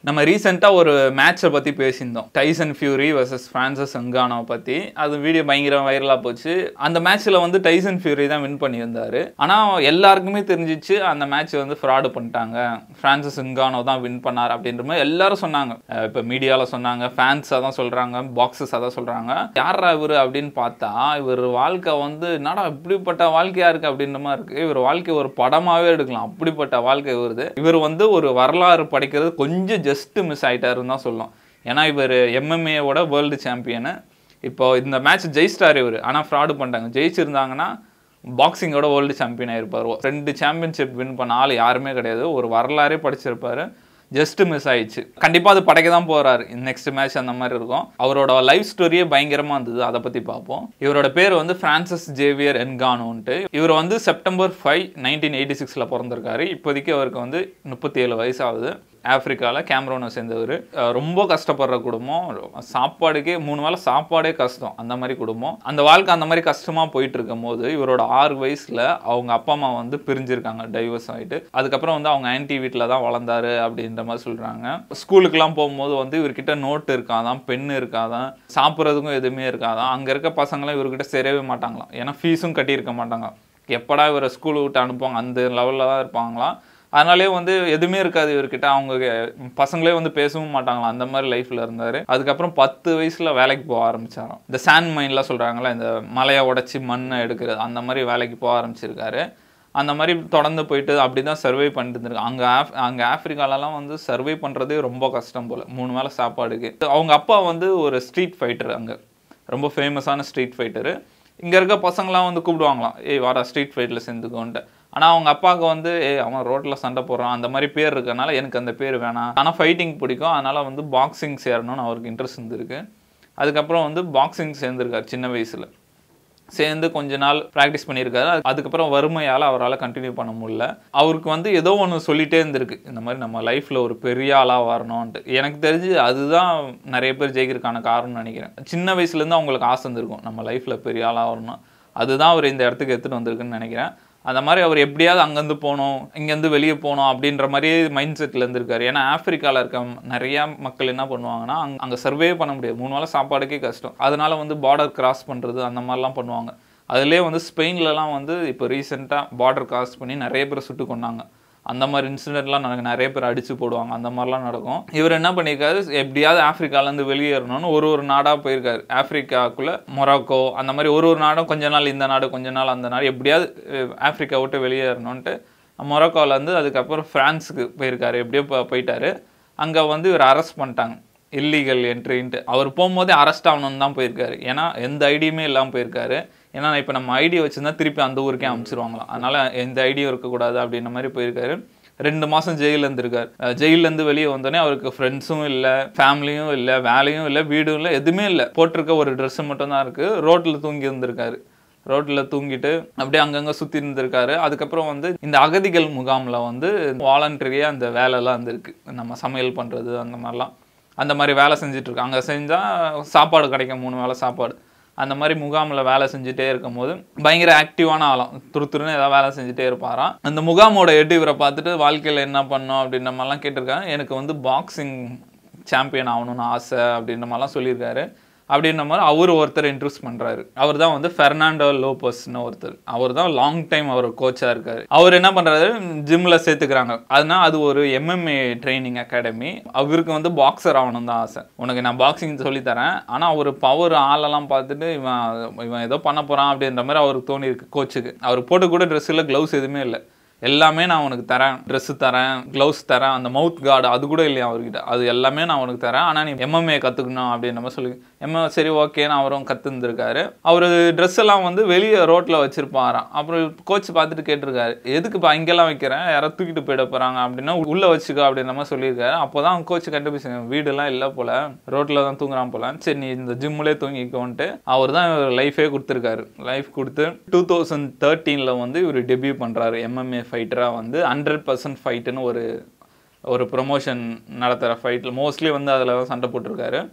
நம்ம ரீசெண்டாக ஒரு மேட்சை பற்றி பேசியிருந்தோம் டைசன் ஃபியூரி வர்சஸ் ஃப்ரான்சஸ் எங்கானோவை பற்றி அது வீடியோ பயங்கர வைரலாக போச்சு அந்த மேட்ச்சில் வந்து டைசன் ஃபியூரி தான் வின் பண்ணியிருந்தாரு ஆனால் எல்லாருக்குமே தெரிஞ்சிச்சு அந்த மேட்ச் வந்து ஃப்ராடு பண்ணிட்டாங்க ஃப்ரான்சஸ் எங்கானோ தான் வின் பண்ணார் அப்படின்ற மாதிரி எல்லாரும் சொன்னாங்க இப்போ மீடியாவில் சொன்னாங்க ஃபேன்ஸ் அதான் சொல்கிறாங்க பாக்ஸஸ் அதான் சொல்கிறாங்க யாரா இவர் அப்படின்னு பார்த்தா இவர் வாழ்க்கை வந்து என்னடா இப்படிப்பட்ட வாழ்க்கையா இருக்கு அப்படின்ற மாதிரி இருக்கு இவர் வாழ்க்கை ஒரு படமாவே எடுக்கலாம் அப்படிப்பட்ட வாழ்க்கை வருது இவர் வந்து ஒரு வரலாறு படைக்கிறது கொஞ்சம் ஜஸ்ட் மிஸ் ஆயிட்டாருன்னு தான் சொல்லலாம் ஏன்னா இவர் எம்எம்ஏவோட வேர்ல்டு சாம்பியனு இப்போ இந்த மேட்ச் ஜெயிச்சிட்டார் இவர் ஆனால் ஃப்ராடு பண்ணிட்டாங்க ஜெயிச்சிருந்தாங்கன்னா பாக்ஸிங்கோட வேர்ல்டு சாம்பியன் ஆயிருப்பார் ரெண்டு சாம்பியன்ஷிப் வின் பண்ண ஆள் யாருமே கிடையாது ஒரு வரலாறே படிச்சிருப்பாரு ஜஸ்ட் மிஸ் ஆயிடுச்சு கண்டிப்பாக அது படைக்க தான் போறாரு நெக்ஸ்ட் மேட்ச் அந்த மாதிரி இருக்கும் அவரோட லைஃப் ஸ்டோரியே பயங்கரமாக இருந்தது அதை பற்றி பார்ப்போம் இவரோட பேர் வந்து ஃப்ரான்சிஸ் ஜேவியர் என்கானோன்ட்டு இவர் வந்து செப்டம்பர் ஃபைவ் நைன்டீன் எயிட்டி சிக்ஸில் பிறந்திருக்காரு இப்போதைக்கு அவருக்கு வந்து முப்பத்தி ஏழு வயசு ஆகுது ஆப்பிரிக்காவில் கேம்ரோனை சேர்ந்தவர் அஹ் ரொம்ப கஷ்டப்படுற குடும்பம் சாப்பாடுக்கே மூணு வேளை சாப்பாடே கஷ்டம் அந்த மாதிரி குடும்பம் அந்த வாழ்க்கை அந்த மாதிரி கஷ்டமாக போயிட்டு இருக்கும் போது இவரோட ஆறு வயசில் அவங்க அப்பா அம்மா வந்து பிரிஞ்சிருக்காங்க டைவர்ஸ் ஆகிட்டு அதுக்கப்புறம் வந்து அவங்க ஆன்டி வீட்டில் தான் வளர்ந்தாரு அப்படின்ற மாதிரி சொல்கிறாங்க ஸ்கூலுக்குலாம் போகும்போது வந்து இவர்கிட்ட நோட்டு இருக்காதான் பென் இருக்காதான் சாப்பிட்றதுக்கும் எதுவுமே இருக்காதான் அங்கே இருக்க பசங்களாம் இவர்கிட்ட சேரவே மாட்டாங்களாம் ஏன்னா ஃபீஸும் கட்டியிருக்க மாட்டாங்க எப்படா இவரை ஸ்கூல் விட்டு அனுப்புவாங்க அந்த லெவலில் தான் இருப்பாங்களாம் அதனாலே வந்து எதுவுமே இருக்காது இவர்கிட்ட அவங்க பசங்களே வந்து பேசவும் மாட்டாங்களாம் அந்த மாதிரி லைஃப்ல இருந்தாரு அதுக்கப்புறம் பத்து வயசுல வேலைக்கு போக ஆரம்பிச்சாராம் இந்த சாண்ட் மைன்லாம் சொல்றாங்களா இந்த மலையை உடைச்சி மண்ணை எடுக்கிறது அந்த மாதிரி வேலைக்கு போக ஆரம்பிச்சிருக்காரு அந்த மாதிரி தொடர்ந்து போயிட்டு அப்படி தான் சர்வை பண்ணிட்டு இருந்திருக்கு அங்கே ஆஃப் அங்கே ஆஃப்ரிக்காலலாம் வந்து சர்வை பண்ணுறதே ரொம்ப கஷ்டம் போல் மூணு வேளை சாப்பாடுக்கு அவங்க அப்பா வந்து ஒரு ஸ்ட்ரீட் ஃபைட்டர் அங்கே ரொம்ப ஃபேமஸான ஸ்ட்ரீட் ஃபைட்டரு இங்கே இருக்க பசங்களாம் வந்து கூப்பிடுவாங்களாம் ஏய் வாடா ஸ்ட்ரீட் ஃபைட்டில் சேர்ந்துக்கோன்ட்டு ஆனால் அவங்க அப்பாவுக்கு வந்து ஏய் அவன் ரோட்டில் சண்டை போடுறான் அந்த மாதிரி பேர் இருக்கனால எனக்கு அந்த பேர் வேணாம் ஆனால் ஃபைட்டிங் பிடிக்கும் அதனால் வந்து பாக்ஸிங் சேரணும்னு அவருக்கு இன்ட்ரெஸ்ட் இருந்திருக்கு அதுக்கப்புறம் வந்து பாக்ஸிங் சேர்ந்துருக்கார் சின்ன வயசில் சேர்ந்து கொஞ்ச நாள் ப்ராக்டிஸ் பண்ணியிருக்காரு அது- அதுக்கப்புறம் வறுமையால் அவரால் கண்டினியூ பண்ண முடியல அவருக்கு வந்து ஏதோ ஒன்று சொல்லிட்டே இருந்திருக்கு இந்த மாதிரி நம்ம லைஃப்பில் ஒரு பெரிய ஆளாக வரணும்ன்ட்டு எனக்கு தெரிஞ்சு அதுதான் நிறைய பேர் ஜெயிக்கிறதுக்கான காரணம்னு நினைக்கிறேன் சின்ன வயசுலேருந்து அவங்களுக்கு ஆசை இருந்திருக்கும் நம்ம லைஃப்பில் பெரிய ஆளாக வரணும் அதுதான் அவர் இந்த இடத்துக்கு எடுத்துகிட்டு வந்திருக்குன்னு நினைக்கிறேன் அந்த மாதிரி அவர் எப்படியாவது அங்கேருந்து போகணும் இங்கேருந்து வெளியே போகணும் அப்படின்ற மாதிரியே மைண்ட் செட்டில் இருந்திருக்காரு ஏன்னா ஆப்பிரிக்காவில் இருக்க நிறையா மக்கள் என்ன பண்ணுவாங்கன்னா அங்கே அங்கே சர்வே பண்ண முடியாது மூணு வேளை சாப்பாடுக்கே கஷ்டம் அதனால வந்து பார்டர் கிராஸ் பண்ணுறது அந்த மாதிரிலாம் பண்ணுவாங்க அதுலேயே வந்து ஸ்பெயின்லலாம் வந்து இப்போ ரீசெண்டாக பார்டர் கிராஸ் பண்ணி நிறைய பேர் சுட்டு கொண்டாங்க அந்த மாதிரி இன்சிடென்ட்லாம் நடக்கும் நிறைய பேர் அடிச்சு போடுவாங்க அந்த மாதிரிலாம் நடக்கும் இவர் என்ன பண்ணியிருக்காரு எப்படியாவது ஆப்பிரிக்காலேருந்து வெளியேறணும்னு ஒரு ஒரு நாடாக போயிருக்காரு ஆப்பிரிக்காக்குள்ள மொராக்கோ அந்த மாதிரி ஒரு ஒரு நாடும் கொஞ்ச நாள் இந்த நாடு கொஞ்ச நாள் அந்த நாடு எப்படியாவது அஹ், ஆப்பிரிக்கா விட்டு வெளியேறணும்ன்ட்டு மொராக்கோலேருந்து அதுக்கப்புறம் ஃப்ரான்ஸுக்கு போயிருக்காரு எப்படியோ போ- போயிட்டாரு அங்கே வந்து இவர் அரெஸ்ட் பண்ணிட்டாங்க இல்லீகல் என்ட்ரின்ட்டு அவர் போகும்போதே அரெஸ்ட் ஆகணும்னு தான் போயிருக்காரு ஏன்னா எந்த ஐடியுமே இல்லாமல் போயிருக்காரு ஏன்னா இப்போ நம்ம ஐடி வச்சிருந்தா திருப்பி அந்த ஊருக்கே அனுப்பிச்சிருவாங்களாம் அதனால எந்த ஐடியும் இருக்கக்கூடாது அப்படின்ற மாதிரி போயிருக்காரு ரெண்டு மாதம் ஜெயிலில் இருந்திருக்காரு அஹ் ஜெயில்லேருந்து வெளியே வந்தோடனே அவருக்கு ஃப்ரெண்ட்ஸும் இல்லை ஃபேமிலியும் இல்லை வேலையும் இல்லை வீடும் இல்லை எதுவுமே இல்லை போட்டிருக்க ஒரு ட்ரெஸ்ஸு மட்டும் தான் இருக்குது ரோட்டில் தூங்கி இருந்திருக்காரு ரோட்டில் தூங்கிட்டு அப்படியே அங்கங்கே சுற்றி இருந்திருக்காரு அதுக்கப்புறம் வந்து இந்த அகதிகள் முகாமில் வந்து வாலண்டரியாக அந்த வேலைலாம் இருந்திருக்கு நம்ம சமையல் பண்ணுறது அந்த மாதிரிலாம் அந்த மாதிரி வேலை செஞ்சுட்டு இருக்கு அங்கே செஞ்சால் சாப்பாடு கிடைக்கும் மூணு வேளை சாப்பாடு அந்த மாதிரி முகாமில் வேலை செஞ்சுட்டே இருக்கும்போது பயங்கர ஆக்டிவான ஆளாம் துரு துருன்னு ஏதாவது வேலை செஞ்சுட்டே இருப்பாராம் அந்த முகாமோட எட்டு இவரை பார்த்துட்டு வாழ்க்கையில் என்ன பண்ணோம் அப்படின்ற மாதிரிலாம் கேட்டிருக்காங்க எனக்கு வந்து பாக்ஸிங் சாம்பியன் ஆகணும்னு ஆசை அப்படின்ற மாதிரிலாம் சொல்லியிருக்காரு அப்படின்ற மாதிரி அவர் ஒருத்தர் இன்ட்ரூஸ் பண்றாரு அவர் தான் வந்து ஃபெர்னாண்டோ லோபஸ்னு ஒருத்தர் அவர் தான் லாங் டைம் அவர் கோச்சா இருக்காரு அவர் என்ன பண்றாரு ஜிம்ல சேர்த்துக்கிறாங்க அதனால அது ஒரு எம்எம்ஏ ட்ரைனிங் அகாடமி அவருக்கு வந்து பாக்ஸர் ஆகணும் தான் ஆசை உனக்கு நான் பாக்ஸிங் சொல்லி தரேன் ஆனா அவர் பவர் ஆளெல்லாம் பார்த்துட்டு இவன் இவன் ஏதோ பண்ண போறான் அப்படின்ற மாதிரி அவருக்கு தோணி இருக்கு கோச்சுக்கு அவர் போட்டு கூட ட்ரெஸ் இல்லை க்ளவுஸ் எதுவுமே இல்லை எல்லாமே நான் உனக்கு தரேன் ட்ரெஸ்ஸு தரேன் க்ளவுஸ் தரேன் அந்த மவுத் கார்டு அது கூட இல்லையா அவர்கிட்ட அது எல்லாமே நான் உனக்கு தரேன் ஆனால் நீ எம்எம்ஏ கற்றுக்கணும் அப்படின்ற மாதிரி சொல்லி எம்எ சரி ஓகேன்னு அவரும் கற்றுந்துருக்காரு அவர் ட்ரெஸ் எல்லாம் வந்து வெளியே ரோட்டில் வச்சிருப்பாராம் அப்புறம் கோச் பார்த்துட்டு கேட்டிருக்காரு எதுக்கு இப்போ இங்கெல்லாம் வைக்கிறேன் யாரோ தூக்கிட்டு போயிட போகிறாங்க அப்படின்னா உள்ளே வச்சுக்கோ அப்படின்ற மாதிரி சொல்லியிருக்காரு அப்போ தான் கோச் கண்டுபிடிச்சாங்க வீடெல்லாம் இல்லை போல ரோட்டில் தான் தூங்குறான் போல சரி நீ இந்த ஜிம்லேயே தூங்கிக்கோன்ட்டு அவர் தான் லைஃபே கொடுத்துருக்காரு லைஃப் கொடுத்து டூ தௌசண்ட் தேர்ட்டீனில் வந்து இவர் டெபியூ பண்ணுறாரு எம்எம்ஏ ஃபைட்டராக வந்து ஹண்ட்ரட் பர்சன்ட் ஃபைட்டுன்னு ஒரு ஒரு ப்ரொமோஷன் நடத்துகிற ஃபைட்டில் மோஸ்ட்லி வந்து அதில் தான் சண்டை போட்டிருக்காரு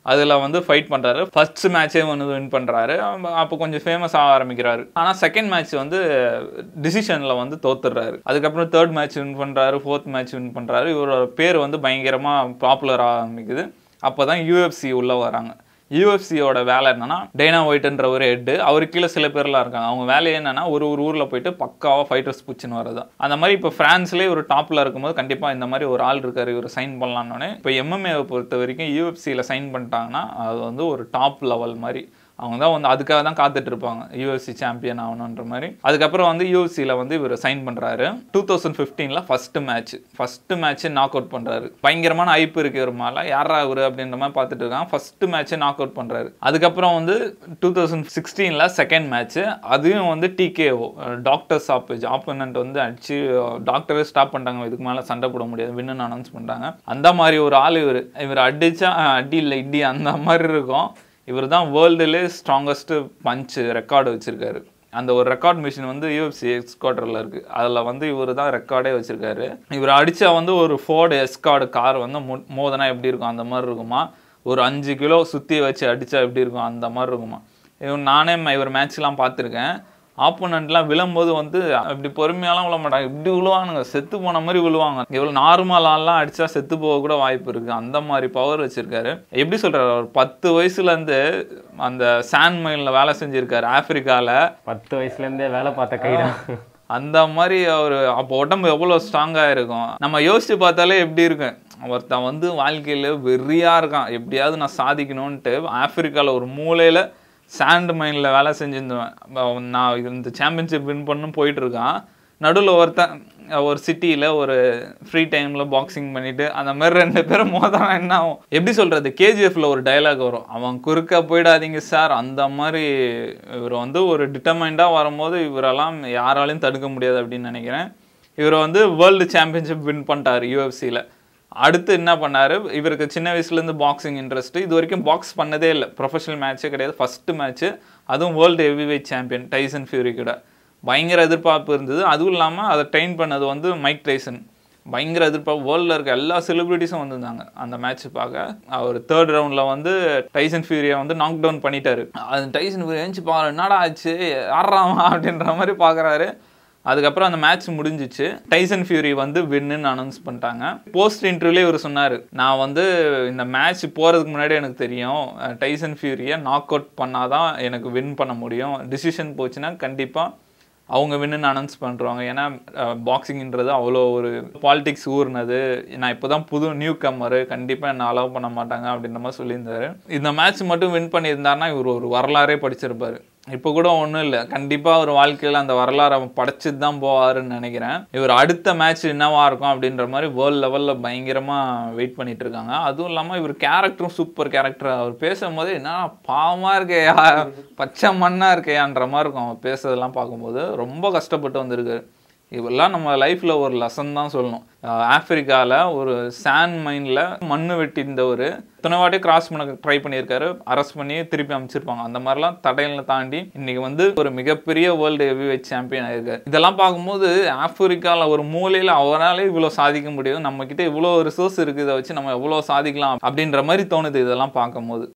அதில் வந்து ஃபைட் பண்ணுறாரு ஃபர்ஸ்ட் மேட்சே வந்து வின் பண்ணுறாரு அப்போ கொஞ்சம் ஃபேமஸ் ஆக ஆரம்பிக்கிறாரு ஆனால் செகண்ட் மேட்ச் வந்து டிசிஷனில் வந்து தோத்துடுறாரு அதுக்கப்புறம் தேர்ட் மேட்ச் வின் பண்ணுறாரு ஃபோர்த் மேட்ச் வின் பண்ணுறாரு இவரோட பேர் வந்து பயங்கரமாக பாப்புலர் ஆரம்பிக்குது அப்போ தான் யூஎஃப்சி உள்ளே வராங்க யூஎஃப்சியோட வேலை என்னன்னா டேனா ஒயிட்ன்ற ஒரு ஹெட்டு அவருக்கு கீழே சில பேர்லாம் இருக்காங்க அவங்க வேலையே என்னன்னா ஒரு ஒரு ஊரில் போயிட்டு பக்காவாக ஃபைட்டர்ஸ் பிடிச்சின்னு வரது அந்த மாதிரி இப்போ ஃப்ரான்ஸ்லேயே ஒரு டாப்பில் இருக்கும்போது கண்டிப்பாக இந்த மாதிரி ஒரு ஆள் இருக்காரு இவர் சைன் பண்ணலான்னு இப்போ எம்எம்ஏவை பொறுத்த வரைக்கும் யூஎஃப்சியில் சைன் பண்ணிட்டாங்கன்னா அது வந்து ஒரு டாப் லெவல் மாதிரி அவங்க தான் வந்து அதுக்காக தான் காத்துட்டு இருப்பாங்க யூஎஃப்சி சாம்பியன் ஆகணுன்ற மாதிரி அதுக்கப்புறம் வந்து யூஎஃப்சியில் வந்து இவர் சைன் பண்ணுறாரு டூ தௌசண்ட் ஃபிஃப்டீனில் first match first match knock out பண்ணுறாரு பயங்கரமான ஐப்பு இருக்கு ஒரு மேலே யாரா இவர் அப்படின்ற மாதிரி பார்த்துட்டு இருக்காங்க ஃபஸ்ட்டு மேட்ச்சை நாக் அவுட் பண்ணுறாரு அதுக்கப்புறம் வந்து டூ தௌசண்ட் சிக்ஸ்டீனில் செகண்ட் மேட்ச்சு அதையும் வந்து டிகேஓ டாக்டர் ஸ்டாப்பேஜ் ஆப்போனண்ட் வந்து அடிச்சு டாக்டரே ஸ்டாப் பண்ணிட்டாங்க இதுக்கு மேலே சண்டை போட முடியாது வின்னு அனௌன்ஸ் பண்ணிட்டாங்க அந்த மாதிரி ஒரு ஆள் இவர் இவர் அடிச்சா அடி இல்லை இடி அந்த மாதிரி இருக்கும் இவர் தான் வேர்ல்டுலே ஸ்ட்ராங்கஸ்ட் பஞ்சு ரெக்கார்டு வச்சிருக்காரு அந்த ஒரு ரெக்கார்ட் மிஷின் வந்து யூஎஃப்சி எக்ஸ்குவார்டரில் இருக்குது அதில் வந்து இவர் தான் ரெக்கார்டே வச்சுருக்காரு இவர் அடித்தா வந்து ஒரு ஃபோர்டு எஸ்கார்டு கார் வந்து மோ மோதனா எப்படி இருக்கும் அந்த மாதிரி இருக்குமா ஒரு அஞ்சு கிலோ சுற்றி வச்சு அடித்தா எப்படி இருக்கும் அந்த மாதிரி இருக்குமா இவன் நானே ம- இவர் மேட்ச்லாம் பார்த்துருக்கேன் ஆப்போனண்ட்லாம் விழும்போது வந்து அப்படி பொறுமையாலாம் விழ மாட்டாங்க இப்படி விழுவானுங்க செத்து போன மாதிரி விழுவாங்க இவ்வளோ நார்மலாலாம் அடிச்சா செத்து போக கூட வாய்ப்பு இருக்கு அந்த மாதிரி பவர் வச்சிருக்காரு எப்படி சொல்றாரு ஒரு பத்து வயசுல இருந்து அந்த சாண்ட் மைன்ல வேலை செஞ்சிருக்காரு ஆப்பிரிக்கால பத்து வயசுலேருந்தே வேலை பார்த்த கைதான் அந்த மாதிரி அவர் அப்போ உடம்பு எவ்வளோ ஸ்ட்ராங்காக இருக்கும் நம்ம யோசிச்சு பார்த்தாலே எப்படி இருக்கும் ஒருத்தன் வந்து வாழ்க்கையில் வெறியாக இருக்கான் எப்படியாவது நான் சாதிக்கணும்ன்ட்டு ஆப்பிரிக்காவில் ஒரு மூலையில் சாண்ட் மைனில் வேலை செஞ்சிருந்தேன் நான் இந்த சாம்பியன்ஷிப் வின் பண்ணும் போயிட்டு இருக்கான் நடுவில் ஒருத்தன் ஒரு சிட்டியில் ஒரு ஃப்ரீ டைமில் பாக்ஸிங் பண்ணிட்டு அந்த மாதிரி ரெண்டு பேரும் மோதனா என்ன ஆகும் எப்படி சொல்கிறது கேஜிஎஃப்ல ஒரு டயலாக் வரும் அவன் குறுக்க போயிடாதீங்க சார் அந்த மாதிரி இவர் வந்து ஒரு டிட்டர்மைண்டாக வரும்போது இவரெல்லாம் யாராலையும் தடுக்க முடியாது அப்படின்னு நினைக்கிறேன் இவர் வந்து வேர்ல்டு சாம்பியன்ஷிப் வின் பண்ணிட்டார் யூஎஃப்சியில் அடுத்து என்ன பண்ணாரு இவருக்கு சின்ன வயசுலேருந்து பாக்ஸிங் இன்ட்ரெஸ்ட் இது வரைக்கும் பாக்ஸ் பண்ணதே இல்லை ப்ரொஃபஷனல் மேட்ச்சே கிடையாது ஃபர்ஸ்ட் மேட்ச்சு அதுவும் world heavyweight champion Tyson Fury கூட பயங்கர எதிர்பார்ப்பு இருந்தது அதுவும் இல்லாமல் அதை ட்ரெயின் பண்ணது வந்து மைக் டைசன் பயங்கர எதிர்பார்ப்பு வேர்ல்டில் இருக்க எல்லா செலிபிரிட்டிஸும் வந்திருந்தாங்க அந்த மேட்ச் பார்க்க அவர் தேர்ட் ரவுண்டில் வந்து டைசன் ஃபியூரியை வந்து நாக் டவுன் பண்ணிட்டாரு அது டைசன் ஃபியூரி எழுந்துச்சு பாரு என்னடா ஆச்சு ஆடுறாமா அப்படின்ற மாதிரி பார்க்குறாரு அதுக்கப்புறம் அந்த மேட்ச் முடிஞ்சிச்சு டைசன் ஃபியூரி வந்து வின்னு அனௌன்ஸ் பண்ணிட்டாங்க போஸ்ட் இன்டர்வியூலே இவர் சொன்னார் நான் வந்து இந்த மேட்ச் போகிறதுக்கு முன்னாடி எனக்கு தெரியும் அஹ், டைசன் ஃபியூரியை நாக் அவுட் பண்ணாதான் எனக்கு வின் பண்ண முடியும் டிசிஷன் போச்சுன்னா கண்டிப்பாக அவங்க வின்னு அனௌன்ஸ் பண்ணுறாங்க ஏன்னா பாக்ஸிங்ன்றது அவ்வளோ ஒரு பாலிடிக்ஸ் ஊர்னது நான் இப்போ தான் புது நியூ கம்மரு கண்டிப்பாக என்ன அலோவ் பண்ண மாட்டாங்க அப்படின்ற மாதிரி சொல்லியிருந்தாரு இந்த மேட்ச் மட்டும் வின் பண்ணியிருந்தாருன்னா இவர் ஒரு வரலாறே படிச்சிருப்பாரு இப்போ கூட ஒன்றும் இல்லை கண்டிப்பாக அவர் வாழ்க்கையில் அந்த வரலாறை படைச்சிட்டு தான் போவாருன்னு நினைக்கிறேன் இவர் அடுத்த மேட்ச் என்னவா இருக்கும் அப்படின்ற மாதிரி வேர்ல்ட் லெவலில் பயங்கரமாக வெயிட் பண்ணிட்டு இருக்காங்க அதுவும் இல்லாமல் இவர் கேரக்டரும் சூப்பர் கேரக்டர் அவர் பேசும்போது என்ன பாவமாக இருக்கேயா பச்சை மண்ணாக இருக்கேயான்ற மாதிரி இருக்கும் அவர் பேசுறதெல்லாம் பார்க்கும்போது ரொம்ப கஷ்டப்பட்டு வந்திருக்காரு இவெல்லாம் நம்ம லைஃப்பில் ஒரு லெசன் தான் சொல்லணும் ஆப்பிரிக்காவில் ஒரு சாண்ட் மைனில் மண்ணு வெட்டியிருந்தவர் இத்தனை வாட்டி கிராஸ் பண்ண ட்ரை பண்ணியிருக்காரு அரெஸ்ட் பண்ணி திருப்பி அமைச்சிருப்பாங்க அந்த மாதிரிலாம் தடைகளை தாண்டி இன்னைக்கு வந்து ஒரு மிகப்பெரிய வேர்ல்டு ஹெவி வெயிட் சாம்பியன் ஆயிருக்காரு இதெல்லாம் பார்க்கும்போது ஆப்பிரிக்காவில் ஒரு மூலையில் அவராலே இவ்வளோ சாதிக்க முடியும் நம்ம கிட்ட இவ்வளோ ரிசோர்ஸ் இருக்குது இதை வச்சு நம்ம எவ்வளோ சாதிக்கலாம் அப்படின்ற மாதிரி தோணுது இதெல்லாம் பார்க்கும்போது